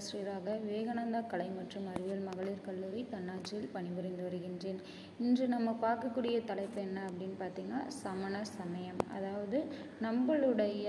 பேராசிரியராக விவேகானந்தா கலை மற்றும் அறிவியல் மகளிர் கல்லூரி தன்னாட்சியில் பணிபுரிந்து வருகின்றேன் இன்று நம்ம பார்க்கக்கூடிய தலைப்பு என்ன அப்படின்னு பார்த்தீங்கன்னா சமண சமயம் அதாவது நம்மளுடைய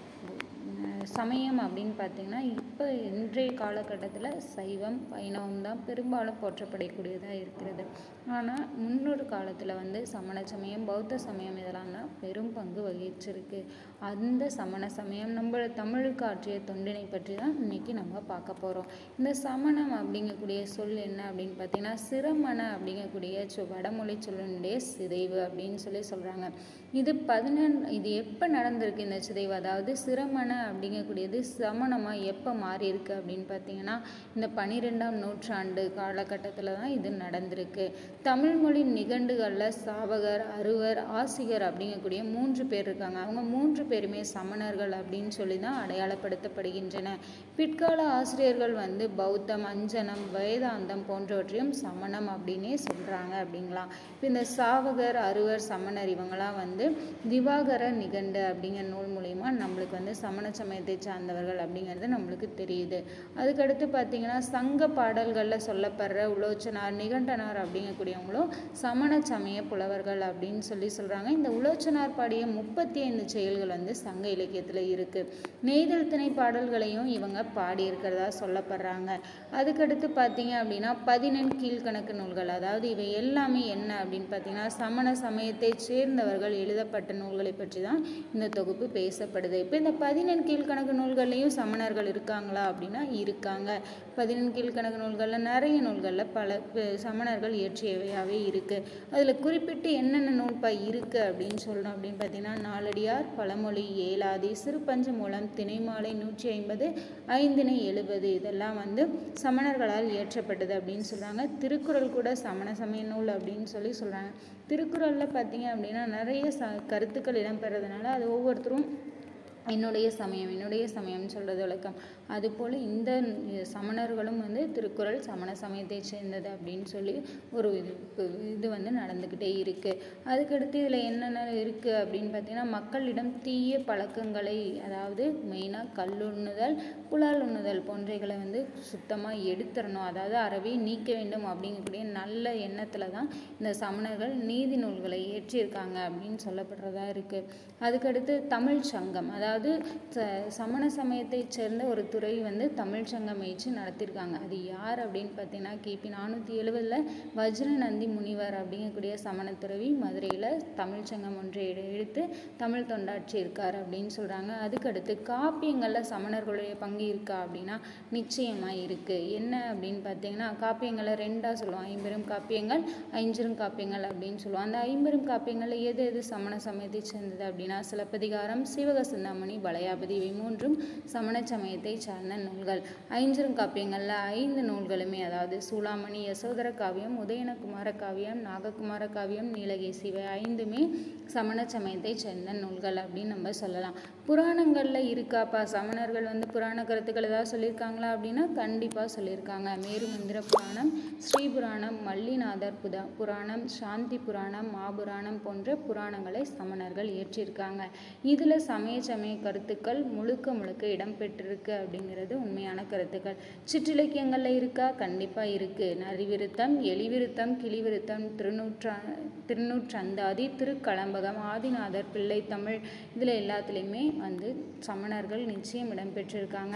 அஹ், சமயம் அப்படின்னு பார்த்தீங்கன்னா இப்போ இன்றைய காலகட்டத்தில் சைவம் வைணவம் தான் பெரும்பாலும் போற்றப்படக்கூடியதாக இருக்கிறது ஆனால் முன்னொரு காலத்தில் வந்து சமண சமயம் பௌத்த சமயம் இதெல்லாம் தான் பெரும் பங்கு வகிச்சிருக்கு அந்த சமண சமயம் நம்ம தமிழுக்கு ஆற்றிய தொண்டினை பற்றி தான் இன்னைக்கு நம்ம பார்க்க போகிறோம் இந்த சமணம் அப்படிங்கக்கூடிய சொல் என்ன அப்படின்னு பார்த்தீங்கன்னா சிரமண அப்படிங்கக்கூடிய சொ வடமொழி சொல்லினுடைய சிதைவு அப்படின்னு சொல்லி சொல்கிறாங்க இது பதினெண் இது எப்போ நடந்திருக்கு இந்த சிதைவு அதாவது சிரமண அப்படிங்கக்கூடியது சமணமாக எப்போ மாறி இருக்கு அப்படின்னு பார்த்தீங்கன்னா இந்த பன்னிரெண்டாம் நூற்றாண்டு காலகட்டத்தில் தான் இது நடந்திருக்கு தமிழ் மொழி நிகண்டுகளில் சாவகர் அருவர் ஆசிகர் அப்படிங்கக்கூடிய மூன்று பேர் இருக்காங்க அவங்க மூன்று பேருமே சமணர்கள் அப்படின்னு சொல்லி தான் அடையாளப்படுத்தப்படுகின்றன பிற்கால ஆசிரியர்கள் வந்து பௌத்தம் அஞ்சனம் வேதாந்தம் போன்றவற்றையும் சமணம் அப்படின்னே சொல்கிறாங்க அப்படிங்களாம் இப்போ இந்த சாவகர் அருவர் சமணர் இவங்களாம் வந்து திவாகர நிகண்டு அப்படிங்கிற நூல் மூலிமா நம்மளுக்கு வந்து சமண சமயத்தை சார்ந்தவர்கள் அப்படிங்கிறது நம்மளுக்கு தெரியுது அதுக்கடுத்து பார்த்தீங்கன்னா சங்க பாடல்களில் சொல்லப்படுற உலோச்சனார் நிகண்டனார் அப்படிங்கக்கூடியவங்களும் சமண சமய புலவர்கள் அப்படின்னு சொல்லி சொல்கிறாங்க இந்த உலோச்சனார் பாடிய முப்பத்தி ஐந்து செயல்கள் வந்து சங்க இலக்கியத்தில் இருக்குது நெய்தல் திணை பாடல்களையும் இவங்க பாடியிருக்கிறதா சொல்லப்படுறாங்க அதுக்கடுத்து பார்த்தீங்க அப்படின்னா பதினெண் கீழ்கணக்கு நூல்கள் அதாவது இவை எல்லாமே என்ன அப்படின்னு பார்த்தீங்கன்னா சமண சமயத்தை சேர்ந்தவர்கள் எழுதப்பட்ட நூல்களை பற்றி தான் இந்த தொகுப்பு பேசப்படுது இப்போ இந்த பதினெண் கீழ்கணக்கு நூல்கள்லையும் சமணர்கள் இருக்காங்களா அப்படின்னா இருக்காங்க பதினெண் கீழ்கணக்கு நூல்களில் நிறைய நூல்களில் பல ப- சமணர்கள் இயற்றியவையாகவே இருக்குது அதில் குறிப்பிட்டு என்னென்ன நூல்பா இருக்குது அப்படின்னு சொல்லணும் அப்படின்னு பார்த்தீங்கன்னா நாலடியார் பழமொழி ஏலாதி சிறுபஞ்ச மூலம் திணைமாலை நூற்றி ஐம்பது ஐந்தினை எழுபது இதெல்லாம் வந்து சமணர்களால் இயற்றப்பட்டது அப்படின்னு சொல்கிறாங்க திருக்குறள் கூட சமண சமய நூல் அப்படின்னு சொல்லி சொல்கிறாங்க திருக்குறளில் பார்த்தீங்க அப்படின்னா நிறைய ச கருத்துக்கள் இடம்பெறதுனால அது ஒவ்வொருத்தரும் என்னுடைய சமயம் என்னுடைய சமயம்னு சொல்கிறது வழக்கம் அதுபோல் இந்த சமணர்களும் வந்து திருக்குறள் சமண சமயத்தை சேர்ந்தது அப்படின்னு சொல்லி ஒரு இது இது வந்து நடந்துக்கிட்டே இருக்குது அதுக்கடுத்து இதில் என்னென்ன இருக்குது அப்படின்னு பார்த்தீங்கன்னா மக்களிடம் தீய பழக்கங்களை அதாவது மெயினாக கல்லுண்ணுதல் புலால் உண்ணுதல் போன்றவைகளை வந்து சுத்தமாக எடுத்துடணும் அதாவது அறவே நீக்க வேண்டும் அப்படிங்கக்கூடிய நல்ல எண்ணத்தில் தான் இந்த சமணர்கள் நீதி நூல்களை இயற்றியிருக்காங்க அப்படின்னு சொல்லப்படுறதா இருக்குது அதுக்கடுத்து தமிழ் சங்கம் அதாவது ச சமண சமயத்தைச் சேர்ந்த ஒரு துறை வந்து தமிழ் சங்கம் வச்சு நடத்தியிருக்காங்க அது யார் அப்படின்னு பார்த்தீங்கன்னா கிபி நானூற்றி எழுபதில் வஜ்ரநந்தி முனிவர் அப்படிங்கக்கூடிய சமண துறவி மதுரையில் தமிழ் சங்கம் ஒன்றை எடு- எடுத்து தமிழ் தொண்டாற்றி இருக்கார் அப்படின்னு சொல்கிறாங்க அதுக்கடுத்து காப்பியங்களில் சமணர்களுடைய பங்கு இருக்கா அப்படின்னா நிச்சயமாக இருக்குது என்ன அப்படின்னு பார்த்தீங்கன்னா காப்பியங்களை ரெண்டாக சொல்லுவோம் ஐம்பெரும் காப்பியங்கள் ஐஞ்சிரும் காப்பியங்கள் அப்படின்னு சொல்லுவோம் அந்த ஐம்பெரும் காப்பியங்களில் எது எது சமண சமயத்தை சேர்ந்தது அப்படின்னா சிலப்பதிகாரம் சிவக சிந்தாமணி வளையாபதி இவை மூன்றும் சமண சமயத்தை சார்ந்த நூல்கள் ஐஞ்சிரும் காப்பியங்களில் ஐந்து நூல்களுமே அதாவது சூளாமணி யசோதர காவியம் உதயனகுமார காவியம் நாககுமார காவியம் நீலகேசி இவை ஐந்துமே சமண சமயத்தை சேர்ந்த நூல்கள் அப்படின்னு நம்ம சொல்லலாம் புராணங்களில் இருக்காப்பா சமணர்கள் வந்து புராண கருத்துக்கள் ஏதாவது சொல்லியிருக்காங்களா அப்படின்னா கண்டிப்பாக சொல்லியிருக்காங்க மேருமந்திர புராணம் ஸ்ரீ புராணம் மல்லிநாதர் புதா புராணம் சாந்தி புராணம் மாபுராணம் போன்ற புராணங்களை சமணர்கள் இயற்றியிருக்காங்க இதில் சமய சமய கருத்துக்கள் முழுக்க முழுக்க இடம்பெற்றிருக்கு அப்படிங்கிறது உண்மையான கருத்துக்கள் சிற்றிலக்கியங்களில் இருக்கா கண்டிப்பாக இருக்குது நரிவிருத்தம் எலிவிருத்தம் கிளிவிருத்தம் திருநூற்றா திருநூற்றந்தாதி திருக்களம்பகம் ஆதிநாதர் பிள்ளை தமிழ் இதில் எல்லாத்துலேயுமே வந்து சமணர்கள் நிச்சயம் இடம்பெற்றிருக்காங்க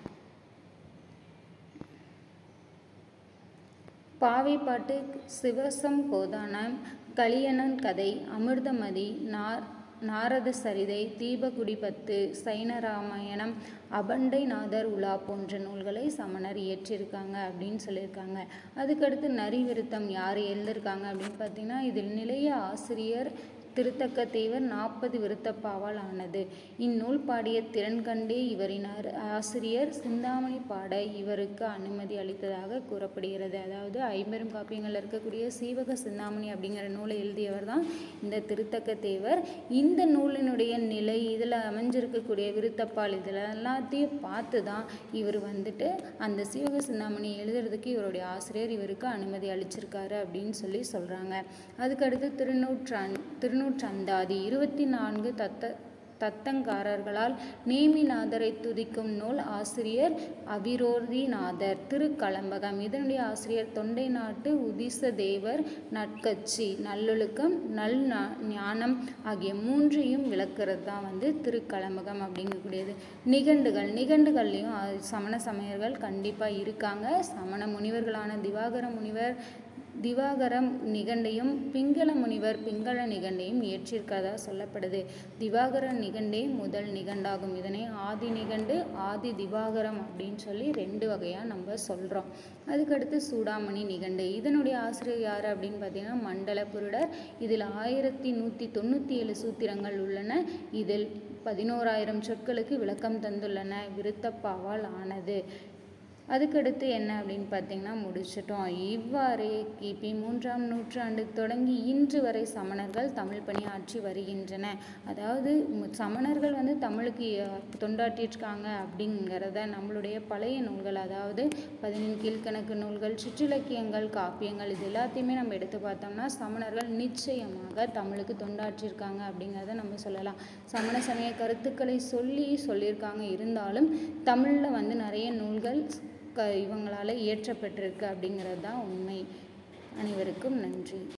பாவைப்பாட்டு சிவசம் கோதானம் கலியணன் கதை அமிர்தமதி நார் நாரத சரிதை தீபகுடி பத்து சைனராமாயணம் அபண்டைநாதர் உலா போன்ற நூல்களை சமணர் இயற்றியிருக்காங்க அப்படின்னு சொல்லியிருக்காங்க அதுக்கடுத்து நரி விருத்தம் யார் எழுதியிருக்காங்க அப்படின்னு பார்த்தீங்கன்னா இதில் நிலைய ஆசிரியர் திருத்தக்க தேவர் நாற்பது விருத்தப்பாவால் ஆனது இந்நூல் பாடிய திறன் கண்டே இவரின் ஆர்- ஆசிரியர் சிந்தாமணி பாட இவருக்கு அனுமதி அளித்ததாக கூறப்படுகிறது அதாவது ஐம்பெரும் காப்பியங்களில் இருக்கக்கூடிய சீவக சிந்தாமணி அப்படிங்கிற நூலை எழுதியவர் தான் இந்த திருத்தக்க தேவர் இந்த நூலினுடைய நிலை இதில் அமைஞ்சிருக்கக்கூடிய விருத்தப்பால் இதில் எல்லாத்தையும் பார்த்து தான் இவர் வந்துட்டு அந்த சீவக சிந்தாமணி எழுதுறதுக்கு இவருடைய ஆசிரியர் இவருக்கு அனுமதி அளிச்சிருக்காரு அப்படின்னு சொல்லி சொல்கிறாங்க அதுக்கடுத்து திருநூற்றான் திருநூற்றந்தாதி இருபத்தி நான்கு தத்த தத்தங்காரர்களால் நேமிநாதரை துதிக்கும் நூல் ஆசிரியர் அவிரோதிநாதர் திருக்கலம்பகம் இதனுடைய ஆசிரியர் தொண்டை நாட்டு உதிச தேவர் நட்கட்சி நல்லொழுக்கம் நல் ஞானம் ஆகிய மூன்றையும் விளக்குறது தான் வந்து திருக்கலம்பகம் அப்படிங்கக்கூடியது நிகண்டுகள் நிகண்டுகள்லையும் சமண சமயர்கள் கண்டிப்பாக இருக்காங்க சமண முனிவர்களான திவாகர முனிவர் திவாகரம் நிகண்டையும் பிங்கள முனிவர் பிங்கள நிகண்டையும் இயற்றியிருக்கிறதா சொல்லப்படுது திவாகர நிகண்டே முதல் நிகண்டாகும் இதனை ஆதி நிகண்டு ஆதி திவாகரம் அப்படின்னு சொல்லி ரெண்டு வகையாக நம்ம சொல்கிறோம் அதுக்கடுத்து சூடாமணி நிகண்டு இதனுடைய ஆசிரியர் யார் அப்படின்னு பார்த்தீங்கன்னா மண்டல புருடர் இதில் ஆயிரத்தி நூற்றி தொண்ணூற்றி ஏழு சூத்திரங்கள் உள்ளன இதில் பதினோராயிரம் சொற்களுக்கு விளக்கம் தந்துள்ளன விருத்தப்பாவால் ஆனது அதுக்கடுத்து என்ன அப்படின்னு பார்த்தீங்கன்னா முடிச்சிட்டோம் இவ்வாறே கிபி மூன்றாம் நூற்றாண்டு தொடங்கி இன்று வரை சமணர்கள் தமிழ் பணியாற்றி வருகின்றன அதாவது சமணர்கள் வந்து தமிழுக்கு தொண்டாற்றியிருக்காங்க அப்படிங்கிறத நம்மளுடைய பழைய நூல்கள் அதாவது பதினெண் கீழ்கணக்கு நூல்கள் சிற்றிலக்கியங்கள் காப்பியங்கள் இது எல்லாத்தையுமே நம்ம எடுத்து பார்த்தோம்னா சமணர்கள் நிச்சயமாக தமிழுக்கு தொண்டாற்றியிருக்காங்க அப்படிங்கிறத நம்ம சொல்லலாம் சமண சமய கருத்துக்களை சொல்லி சொல்லியிருக்காங்க இருந்தாலும் தமிழில் வந்து நிறைய நூல்கள் க இவங்களால் இயற்றப்பட்டிருக்கு அப்படிங்கிறது தான் உண்மை அனைவருக்கும் நன்றி